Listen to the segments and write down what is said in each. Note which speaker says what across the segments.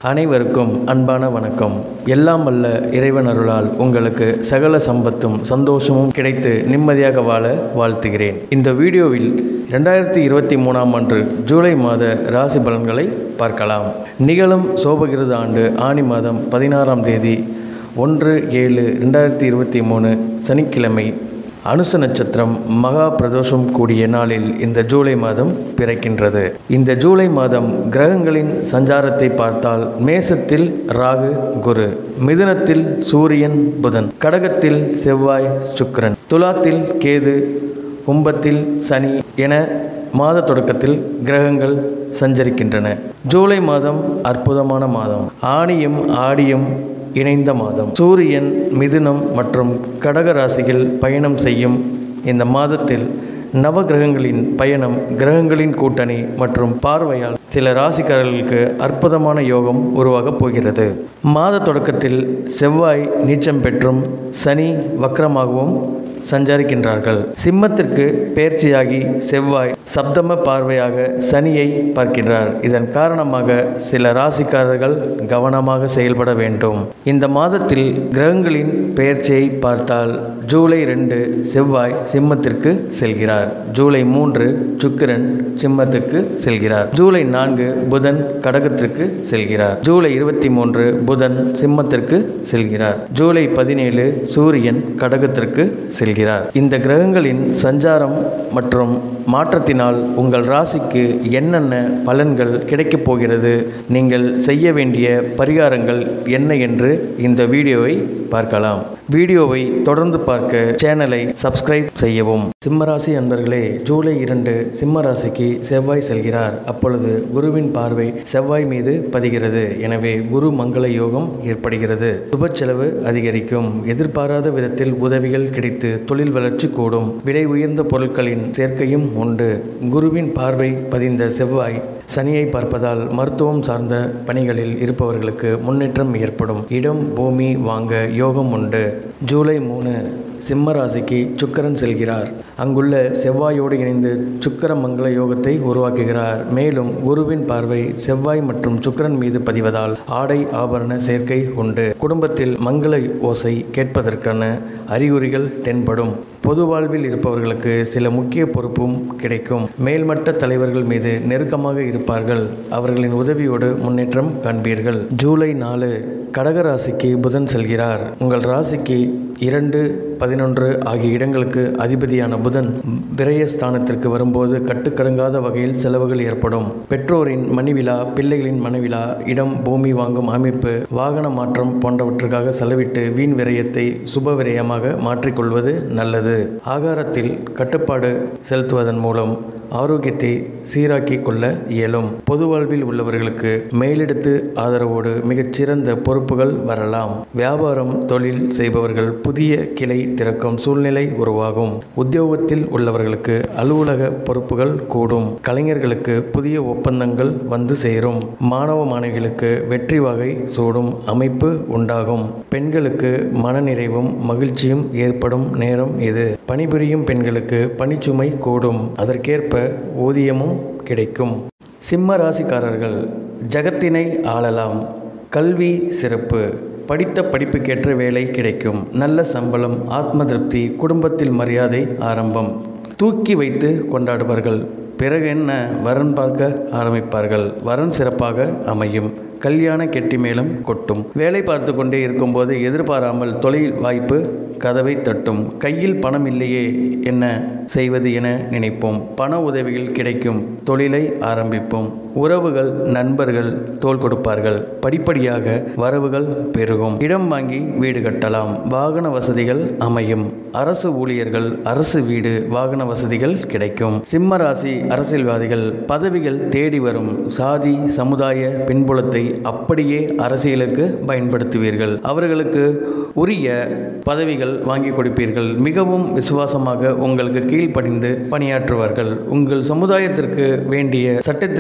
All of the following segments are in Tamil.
Speaker 1: அனைவருக்கும் அன்பான வணக்கம் எல்லாம் வல்ல இறைவன் அருளால் உங்களுக்கு சகல சம்பத்தும் சந்தோஷமும் கிடைத்து நிம்மதியாக வாழ வாழ்த்துகிறேன் இந்த வீடியோவில் ரெண்டாயிரத்தி இருபத்தி மூணாம் ஆண்டு ஜூலை மாத ராசி பலன்களை பார்க்கலாம் நிகழும் சோபகிருத ஆண்டு ஆணி மாதம் பதினாறாம் தேதி ஒன்று ஏழு ரெண்டாயிரத்தி இருபத்தி மூணு சனிக்கிழமை அனுச நட்சத்திரம் மகா பிரதோஷம் கூடிய நாளில் இந்த ஜூலை மாதம் பிறக்கின்றது இந்த ஜூலை மாதம் கிரகங்களின் சஞ்சாரத்தை பார்த்தால் மேசத்தில் ராகு குரு மிதுனத்தில் சூரியன் புதன் கடகத்தில் செவ்வாய் சுக்கிரன் துலாத்தில் கேது கும்பத்தில் சனி என மாத தொடக்கத்தில் கிரகங்கள் சஞ்சரிக்கின்றன ஜூலை மாதம் அற்புதமான மாதம் ஆணியும் ஆடியும் இணைந்த மாதம் சூரியன் மிதுனம் மற்றும் கடக ராசியில் பயணம் செய்யும் இந்த மாதத்தில் நவ கிரகங்களின் பயணம் கிரகங்களின் கூட்டணி மற்றும் பார்வையால் சில ராசிக்காரர்களுக்கு அற்புதமான யோகம் உருவாகப் போகிறது மாத தொடக்கத்தில் செவ்வாய் நீச்சம் பெற்றும் சனி வக்ரமாகவும் சஞ்சரிக்கின்றார்கள் சிம்மத்திற்கு பெயர்ச்சியாகி செவ்வாய் சப்தம பார்வையாக சனியை பார்க்கின்றார் இதன் காரணமாக சில ராசிக்காரர்கள் கவனமாக செயல்பட வேண்டும் இந்த மாதத்தில் கிரகங்களின் பெயர்ச்சியை பார்த்தால் ஜூலை ரெண்டு செவ்வாய் சிம்மத்திற்கு செல்கிறார் ஜூலை மூன்று சுக்கிரன் சிம்மத்துக்கு செல்கிறார் ஜூலை நான்கு புதன் கடகத்திற்கு செல்கிறார் ஜூலை இருபத்தி மூன்று புதன் சிம்மத்திற்கு செல்கிறார் ஜூலை பதினேழு சூரியன் கடகத்திற்கு செல்கிறார் இந்த கிரகங்களின் சஞ்சாரம் மற்றும் மாற்றத்தினால் உங்கள் ராசிக்கு என்னென்ன பலன்கள் கிடைக்கப் போகிறது நீங்கள் செய்ய வேண்டிய பரிகாரங்கள் என்ன என்று இந்த வீடியோவை பார்க்கலாம் வீடியோவை தொடர்ந்து பார்க்க சேனலை சப்ஸ்கிரைப் செய்யவும் சிம்மராசி அன்பர்களே ஜூலை இரண்டு சிம்மராசிக்கு செவ்வாய் செல்கிறார் அப்பொழுது குருவின் பார்வை செவ்வாய் மீது பதிகிறது எனவே குரு மங்கள யோகம் ஏற்படுகிறது சுப செலவு அதிகரிக்கும் எதிர்பாராத விதத்தில் உதவிகள் கிடைத்து தொழில் வளர்ச்சி கூடும் விலை உயர்ந்த பொருட்களின் சேர்க்கையும் உண்டு குருவின் பார்வை பதிந்த செவ்வாய் சனியை பார்ப்பதால் மருத்துவம் சார்ந்த பணிகளில் இருப்பவர்களுக்கு முன்னேற்றம் ஏற்படும் இடம் பூமி வாங்க யோகம் உண்டு ஜூலை மூணு சிம்ம ராசிக்கு சுக்கரன் செல்கிறார் அங்குள்ள செவ்வாயோடு இணைந்து சுக்கர மங்கள யோகத்தை உருவாக்குகிறார் மேலும் குருவின் பார்வை செவ்வாய் மற்றும் சுக்கரன் மீது பதிவதால் ஆடை ஆபரண சேர்க்கை உண்டு குடும்பத்தில் மங்கள ஓசை கேட்பதற்கான அறிகுறிகள் தென்படும் பொது வாழ்வில் இருப்பவர்களுக்கு சில முக்கிய பொறுப்பும் கிடைக்கும் மேல்மட்ட தலைவர்கள் மீது நெருக்கமாக இருப்பார்கள் அவர்களின் உதவியோடு முன்னேற்றம் காண்பீர்கள் ஜூலை நாலு கடக ராசிக்கு புதன் செல்கிறார் உங்கள் ராசிக்கு இரண்டு பதினொன்று ஆகிய இடங்களுக்கு அதிபதியான புதன் விரயஸ்தானத்திற்கு வரும்போது கட்டுக்கடங்காத வகையில் செலவுகள் ஏற்படும் பெற்றோரின் மணிவிழா பிள்ளைகளின் மனைவிழா இடம் பூமி வாங்கும் அமைப்பு வாகன மாற்றம் போன்றவற்றுக்காக செலவிட்டு வீண் விரயத்தை சுப விரயமாக மாற்றிக்கொள்வது நல்லது ஆகாரத்தில் கட்டுப்பாடு செலுத்துவதன் மூலம் ஆரோக்கியத்தை சீராக்கி கொள்ள இயலும் பொது வாழ்வில் உள்ளவர்களுக்கு மேலிடத்து ஆதரவோடு மிகச்சிறந்த பொறுப்புகள் வரலாம் வியாபாரம் தொழில் செய்பவர்கள் புதிய கிளை திறக்கும் சூழ்நிலை உருவாகும் உத்தியோகத்தில் உள்ளவர்களுக்கு அலுவலக பொறுப்புகள் கூடும் கலைஞர்களுக்கு புதிய ஒப்பந்தங்கள் வந்து சேரும் மாணவ மாணவிகளுக்கு வெற்றி வகை சூடும் அமைப்பு உண்டாகும் பெண்களுக்கு மனநிறைவும் மகிழ்ச்சியும் ஏற்படும் நேரம் இது பணிபுரியும் பெண்களுக்கு பணிச்சுமை கூடும் அதற்கேற்ப ஊதியமும் கிடைக்கும் சிம்ம ராசிக்காரர்கள் ஜகத்தினை ஆளலாம் கல்வி சிறப்பு படித்த படிப்புக்கேற்ற வேலை கிடைக்கும் நல்ல சம்பளம் ஆத்ம திருப்தி குடும்பத்தில் மரியாதை ஆரம்பம் தூக்கி வைத்து கொண்டாடுவார்கள் பிறகு என்ன வரன் பார்க்க ஆரம்பிப்பார்கள் வரன் சிறப்பாக அமையும் கல்யாண கெட்டி மேலும் கொட்டும் வேலை பார்த்து கொண்டே இருக்கும்போது எதிர்பாராமல் தொழில் வாய்ப்பு கதவை தட்டும் கையில் பணம் இல்லையே என்ன செய்வது என நினைப்போம் பண உதவிகள் கிடைக்கும் தொழிலை ஆரம்பிப்போம் உறவுகள் நண்பர்கள் தோல் கொடுப்பார்கள் படிப்படியாக வரவுகள் பெருகும் இடம் வாங்கி வீடு கட்டலாம் வாகன வசதிகள் அமையும் அரசு ஊழியர்கள் அரசு வீடு வாகன வசதிகள் கிடைக்கும் சிம்ம ராசி அரசியல்வாதிகள் பதவிகள் தேடி வரும் சாதி சமுதாய பின்புலத்தை அப்படியே அரசியலுக்கு பயன்படுத்துவீர்கள் அவர்களுக்கு உரிய பதவிகள் வாங்கி கொடுப்பீர்கள் மிகவும் விசுவாசமாக உங்களுக்கு கீழ்ப்படிந்து பணியாற்றுவார்கள் உங்கள் சமுதாயத்திற்கு வேண்டிய சட்டத்திற்கும் செய்ய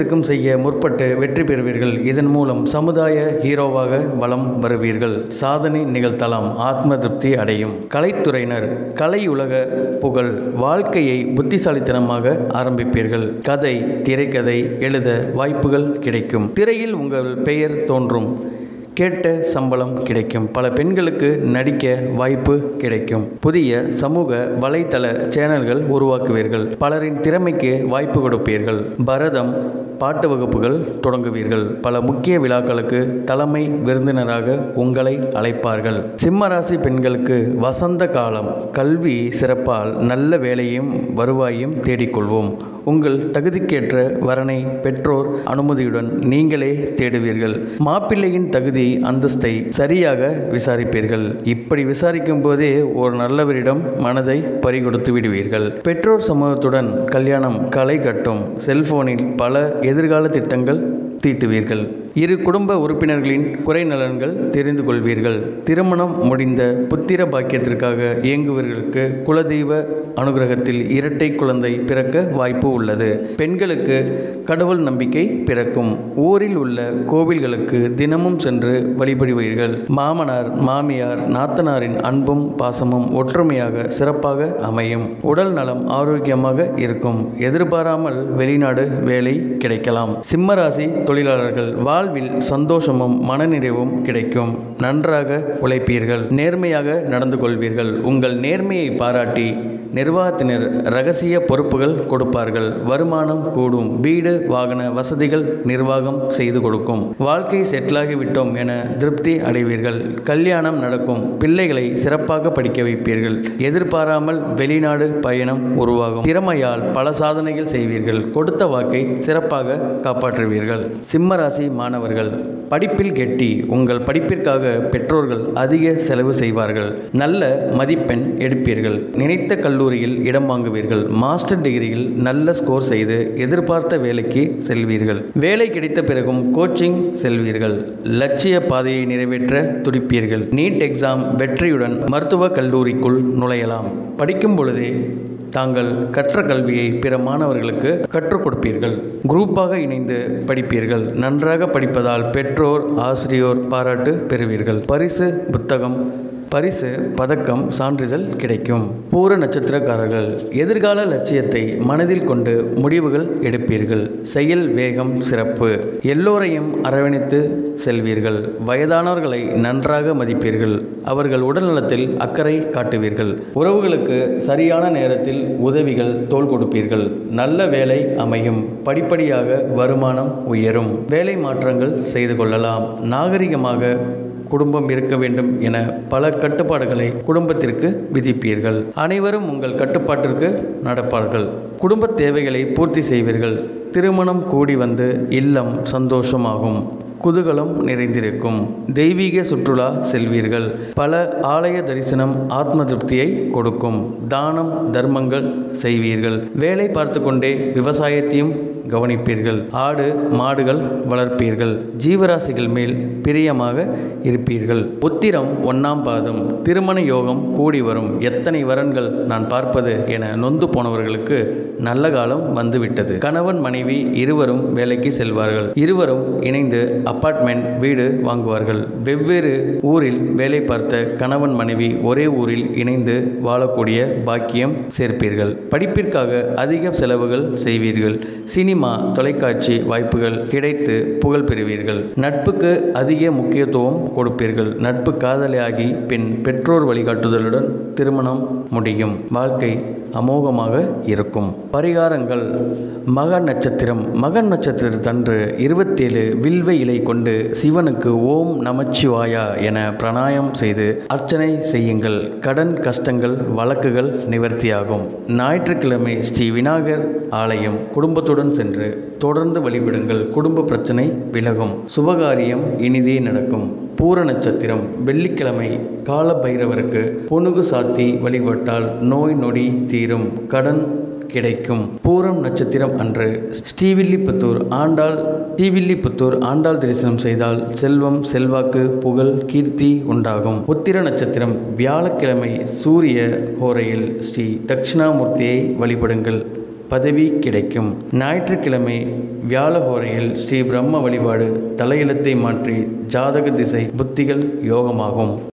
Speaker 1: செய்ய முற்பட்டு வெற்றி பெறுவீர்கள் இதன் மூலம் சமுதாய ஹீரோவாக வலம் வருவீர்கள் சாதனை நிகழ்த்தலாம் ஆத்ம திருப்தி அடையும் கலைத்துறையினர் கலையுலக புகழ் வாழ்க்கையை புத்திசாலித்தனமாக ஆரம்பிப்பீர்கள் கதை திரைக்கதை எழுத வாய்ப்புகள் கிடைக்கும் திரையில் உங்கள் பெயர் தோன்றும் கேட்ட சம்பளம் கிடைக்கும் பல பெண்களுக்கு நடிக்க வாய்ப்பு கிடைக்கும் புதிய சமூக வலைத்தள சேனல்கள் உருவாக்குவீர்கள் பலரின் திறமைக்கு வாய்ப்பு கொடுப்பீர்கள் பரதம் பாட்டு வகுப்புகள் தொடங்குவீர்கள் பல முக்கிய விழாக்களுக்கு தலைமை விருந்தினராக உங்களை அழைப்பார்கள் சிம்மராசி பெண்களுக்கு வசந்த காலம் கல்வி சிறப்பால் நல்ல வேலையும் வருவாயும் தேடிக்கொள்வோம் உங்கள் தகுதிக்கேற்ற வரனை பெற்றோர் அனுமதியுடன் நீங்களே தேடுவீர்கள் மாப்பிள்ளையின் தகுதி அந்தஸ்தை சரியாக விசாரிப்பீர்கள் இப்படி விசாரிக்கும் போதே ஒரு நல்லவரிடம் மனதை பறிகொடுத்து விடுவீர்கள் பெற்றோர் சமூகத்துடன் கல்யாணம் களை கட்டும் செல்போனில் பல எதிர்கால திட்டங்கள் தீட்டுவீர்கள் இரு குடும்ப உறுப்பினர்களின் குறை நலன்கள் தெரிந்து கொள்வீர்கள் திருமணம் முடிந்த புத்திர பாக்கியத்திற்காக இயங்குவர்களுக்கு குலதெய்வ அனுகிரகத்தில் இரட்டை குழந்தை பிறக்க வாய்ப்பு உள்ளது பெண்களுக்கு கடவுள் நம்பிக்கை பிறக்கும் ஊரில் உள்ள கோவில்களுக்கு தினமும் சென்று வழிபடுவீர்கள் மாமனார் மாமியார் நாத்தனாரின் அன்பும் பாசமும் ஒற்றுமையாக சிறப்பாக அமையும் உடல் நலம் ஆரோக்கியமாக இருக்கும் எதிர்பாராமல் வெளிநாடு வேலை கிடைக்கலாம் சிம்மராசி தொழிலாளர்கள் வாழ்வில் சந்தோஷமும் மனநிறைவும் கிடைக்கும் நன்றாக உழைப்பீர்கள் நேர்மையாக நடந்து கொள்வீர்கள் உங்கள் நேர்மையை பாராட்டி நிர்வாகத்தினர் ரகசிய பொறுப்புகள் கொடுப்பார்கள் வருமானம் கூடும் வீடு வாகன வசதிகள் நிர்வாகம் செய்து கொடுக்கும் வாழ்க்கை செட்டிலாகிவிட்டோம் என திருப்தி அடைவீர்கள் கல்யாணம் நடக்கும் பிள்ளைகளை சிறப்பாக படிக்க வைப்பீர்கள் எதிர்பாராமல் வெளிநாடு பயணம் உருவாகும் திறமையால் பல சாதனைகள் செய்வீர்கள் கொடுத்த வாக்கை சிறப்பாக காப்பாற்றுவீர்கள் சிம்மராசி மாணவர்கள் படிப்பில் கெட்டி உங்கள் படிப்பிற்காக பெற்றோர்கள் அதிக செலவு செய்வார்கள் நல்ல மதிப்பெண் எடுப்பீர்கள் நினைத்த கல்லூரியில் இடம் வாங்குவீர்கள் மாஸ்டர் டிகிரியில் நல்ல ஸ்கோர் செய்து எதிர்பார்த்த வேலைக்கு செல்வீர்கள் வேலை கிடைத்த பிறகும் கோச்சிங் செல்வீர்கள் லட்சிய பாதையை நிறைவேற்ற துடிப்பீர்கள் நீட் எக்ஸாம் வெற்றியுடன் மருத்துவக் கல்லூரிக்குள் நுழையலாம் படிக்கும் பொழுதே தாங்கள் கற்ற கல்வியை பிற மாணவர்களுக்கு கற்றுக் கொடுப்பீர்கள் குரூப்பாக இணைந்து படிப்பீர்கள் நன்றாக படிப்பதால் பெற்றோர் ஆசிரியோர் பாராட்டு பெறுவீர்கள் பரிசு புத்தகம் பரிசு பதக்கம் சான்றிதழ் கிடைக்கும் பூர நட்சத்திரக்காரர்கள் எதிர்கால லட்சியத்தை மனதில் கொண்டு முடிவுகள் எடுப்பீர்கள் செயல் வேகம் சிறப்பு எல்லோரையும் அரவணைத்து செல்வீர்கள் வயதானவர்களை நன்றாக மதிப்பீர்கள் அவர்கள் உடல்நலத்தில் அக்கறை காட்டுவீர்கள் உறவுகளுக்கு சரியான நேரத்தில் உதவிகள் தோள் கொடுப்பீர்கள் நல்ல வேலை அமையும் படிப்படியாக வருமானம் உயரும் வேலை மாற்றங்கள் செய்து கொள்ளலாம் நாகரிகமாக குடும்பம் இருக்க வேண்டும் என பல கட்டுப்பாடுகளை குடும்பத்திற்கு விதிப்பீர்கள் அனைவரும் உங்கள் கட்டுப்பாட்டிற்கு நடப்பார்கள் குடும்ப தேவைகளை பூர்த்தி செய்வீர்கள் திருமணம் கூடி வந்து இல்லம் சந்தோஷமாகும் குதூகலம் நிறைந்திருக்கும் தெய்வீக சுற்றுலா செல்வீர்கள் பல ஆலய தரிசனம் ஆத்ம திருப்தியை கொடுக்கும் தானம் தர்மங்கள் செய்வீர்கள் வேலை பார்த்து கொண்டே விவசாயத்தையும் கவனிப்பீர்கள் ஆடு மாடுகள் வளர்ப்பீர்கள் ஜீவராசிகள் மேல் பிரியமாக இருப்பீர்கள் உத்திரம் ஒன்னாம் பாதம் திருமண யோகம் கூடி வரும் எத்தனை வரன்கள் நான் பார்ப்பது என நொந்து போனவர்களுக்கு நல்ல காலம் வந்துவிட்டது கணவன் மனைவி இருவரும் வேலைக்கு செல்வார்கள் இருவரும் இணைந்து அப்பார்ட்மெண்ட் வீடு வாங்குவார்கள் வெவ்வேறு ஊரில் வேலை பார்த்த கணவன் மனைவி ஒரே ஊரில் இணைந்து வாழக்கூடிய பாக்கியம் சேர்ப்பீர்கள் படிப்பிற்காக அதிக செலவுகள் செய்வீர்கள் சினிமா தொலைக்காட்சி வாய்ப்புகள் கிடைத்து புகழ் பெறுவீர்கள் நட்புக்கு அதிக முக்கியத்துவம் கொடுப்பீர்கள் நட்பு காதலியாகி பின் பெற்றோர் வழிகாட்டுதலுடன் திருமணம் முடியும் வாழ்க்கை அமோகமாக இருக்கும் பரிகாரங்கள் மக நட்சத்திரம் மகன் நட்சத்திரத்தன்று இருபத்தேழு வில்வ இலை கொண்டு சிவனுக்கு ஓம் நமச்சிவாயா என பிராணாயம் செய்து அர்ச்சனை செய்யுங்கள் கடன் கஷ்டங்கள் வழக்குகள் நிவர்த்தியாகும் ஞாயிற்றுக்கிழமை ஸ்ரீ விநாயகர் ஆலயம் குடும்பத்துடன் சென்று தொடர்ந்து வழிபடுங்கள் குடும்ப பிரச்சனை விலகும் சுபகாரியம் இனிதே நடக்கும் பூர நட்சத்திரம் வெள்ளிக்கிழமை கால பைரவருக்கு பொணுகு சாத்தி வழிபட்டால் நோய் நொடி தீரும் கடன் கிடைக்கும் பூரம் நட்சத்திரம் அன்று ஸ்ரீவில்லிபுத்தூர் ஆண்டாள் ஸ்ரீவில்லிபுத்தூர் ஆண்டாள் தரிசனம் செய்தால் செல்வம் செல்வாக்கு புகழ் கீர்த்தி உண்டாகும் உத்திர நட்சத்திரம் வியாழக்கிழமை சூரிய ஹோரையில் ஸ்ரீ தட்சிணாமூர்த்தியை வழிபடுங்கள் பதவி கிடைக்கும் ஞாயிற்றுக்கிழமை வியாழஹோரையில் ஸ்ரீ பிரம்ம வழிபாடு தலையிலத்தை மாற்றி ஜாதக திசை புத்திகள் யோகமாகும்